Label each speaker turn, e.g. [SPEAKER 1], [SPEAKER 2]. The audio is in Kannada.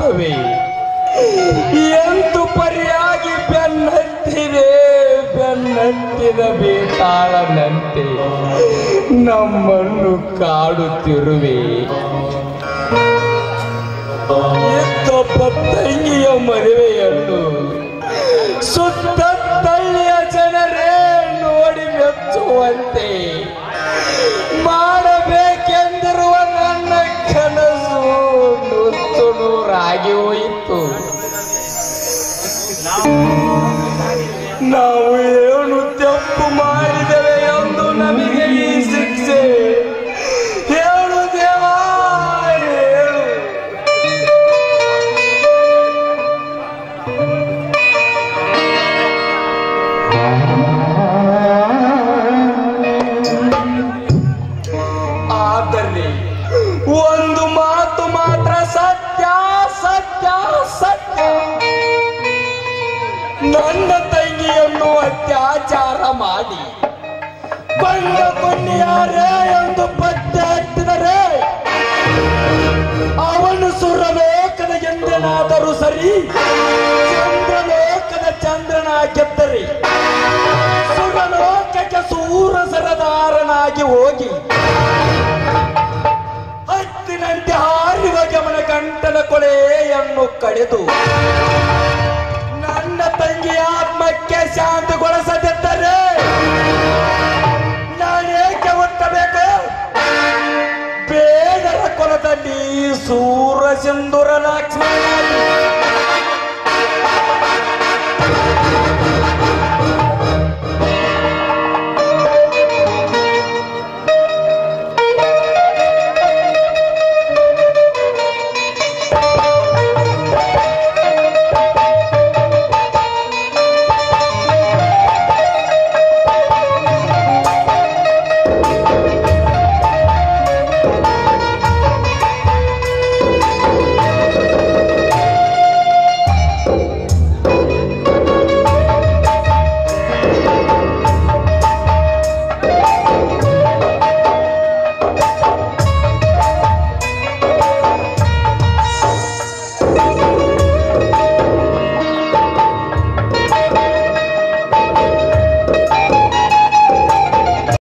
[SPEAKER 1] ಮಾತವೇ ಎಂತು ಪರಿಯಾಗಿ ಬೆನ್ನತ್ತಿದೆ ಬೆನ್ನತ್ತಿದ ಬೇತಾಳನಂತೆ ನಮ್ಮನ್ನು ಕಾಡುತ್ತಿರುವೆ ಎತ್ತೊಬ್ಬ ತಂಗಿಯ ಮದುವೆಯನ್ನು ಸುತ್ತ ತಳ್ಳಿಯ ಜನರೇ ನೋಡಿ ಮೆಚ್ಚುವಂತೆ ಮಾಡಬೇಕೆಂದಿರುವ ನನ್ನ ಕನಸು ನುಚ್ಚು ನೂರಾಗಿ ಹೋಯಿತು ನಾವು ಏನು ತಪ್ಪು ಮಾಡಿದೆವೆ ಎಂದು ನಮಗೆ ಈ ಶಿಕ್ಷೆ ಹೇಳು ದೇವಾ ಹೇಳು ಆದರೆ ಒಂದು ಮಾತು ಮಾತ್ರ ಸತ್ಯ ಸತ್ಯ ಸತ್ಯ ನನ್ನ ತಂಗಿಯನ್ನು ಅತ್ಯಾಚಾರ ಮಾಡಿ ಬಂದ ಕೊನ್ನಿಯಾರೇ ಎಂದು ಪತ್ತೆ ಹಚ್ಚಿದರೆ ಅವನು ಸುರಲೋಕದ ಎಂದನಾದರೂ ಸರಿ ಚಂದ್ರಲೋಕದ ಚಂದ್ರನ ಗೆದ್ದರೆ ಸುರಲೋಕಕ್ಕೆ ಸೂರ ಸರದಾರನಾಗಿ ಹೋಗಿ ಹತ್ತಿನಂತೆ ಹಾರಿವ ಗಮನ ಗಂಟನ ಕೊಳೆಯನ್ನು ಕಳೆದು ನನ್ನ ತಂಗಿಯ ಆತ್ಮಕ್ಕೆ ಶಾಂತಿಗೊಳಿಸದಿದ್ದರೆ ನಾನೇಕೆ ಹುಟ್ಟಬೇಕು ಬೇಡರ ಕೊಲದಲ್ಲಿ ಸೂರ ಸಿಂಧೂರ ಲಕ್ಷ್ಮಣ